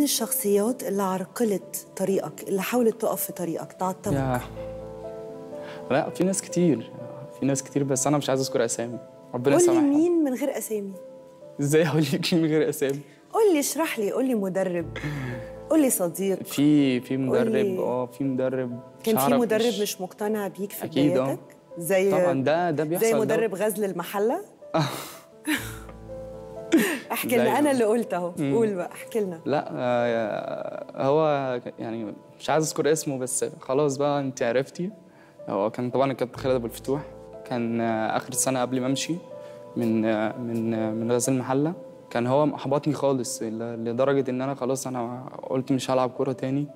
الشخصيات اللي عرقلت طريقك اللي حاولت تقف في طريقك تعطلك يا لا في ناس كتير في ناس كتير بس انا مش عايز اذكر اسامي ربنا قول لي يسامحهم مين من غير اسامي ازاي اقول لك من غير اسامي قول لي اشرح لي قول لي مدرب قول لي صديق في في مدرب قولي. اه في مدرب كان مش في هعرف- مدرب مش مقتنع بيك في أكيد، آه. بدايتك زي طبعا ده ده بيحصل زي ده. مدرب غزل المحله احكي زي- لنا انا اللي قلت اهو مم. قول بقى احكي لنا لا آه، هو يعني مش عايز اذكر اسمه بس خلاص بقى انت عرفتي هو كان طبعا الكابتن خالد ابو الفتوح كان آه، اخر السنه قبل ما امشي من آه، من آه، من غزل المحله كان هو محبطني خالص ل- لدرجه ان انا خلاص انا قلت مش هلعب كوره تاني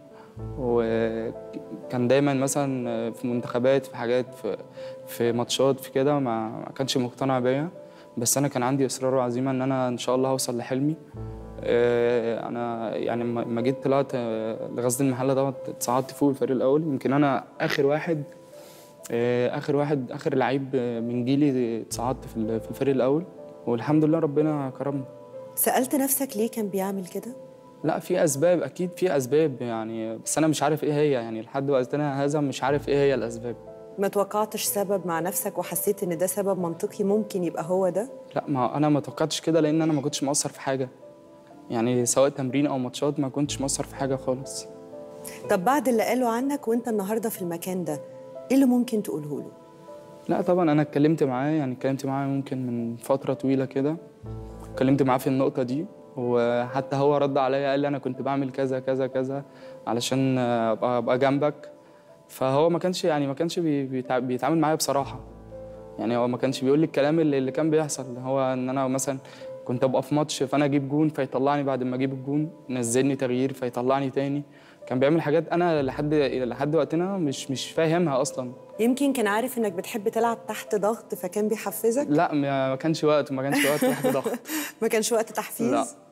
وكان دايما مثلا في منتخبات في حاجات في في ماتشات في كده ما ما كانش مقتنع بيا بس انا كان عندي اصرار وعزيمه ان انا ان شاء الله هوصل لحلمي آه، انا يعني لما لما جيت طلعت آه، لغزل المحله دوت اتصعدت فوق الفريق الاول يمكن انا اخر واحد آه، اخر واحد اخر لعيب آه، من جيلي اتصعدت في ال- في الفريق الاول والحمد لله ربنا كرمني سالت نفسك ليه كان بيعمل كده لا في اسباب اكيد في اسباب يعني بس انا مش عارف ايه هي يعني لحد وقتنا هذا مش عارف ايه هي الاسباب ما توقعتش سبب مع نفسك وحسيت ان ده سبب منطقي ممكن يبقى هو ده لا ما انا ما توقعتش كده لان انا ما كنتش مقصر في حاجه يعني سواء تمرين او ماتشات ما كنتش مقصر في حاجه خالص طب بعد اللي قالوا عنك وانت النهارده في المكان ده ايه اللي ممكن تقوله له لا طبعا انا اتكلمت معاه يعني اتكلمت معاه ممكن من فتره طويله كده اتكلمت معاه في النقطه دي وحتى هو رد عليا قال لي انا كنت بعمل كذا كذا كذا علشان ابقى ابقى جنبك فهو ما كانش يعني ما كانش بي- بيتع- بيتعامل معايا بصراحه يعني هو ما كانش بيقول لي الكلام اللي, اللي كان بيحصل هو ان انا مثلا كنت ابقى في ماتش فانا اجيب جون فيطلعني بعد ما اجيب الجون ينزلني تغيير فيطلعني تاني كان بيعمل حاجات انا لحد لحد وقتنا مش مش فاهمها اصلا يمكن كان عارف انك بتحب تلعب تحت ضغط فكان بيحفزك لا ما ما كانش وقت ما كانش وقت تحت ضغط ما كانش وقت تحفيز لا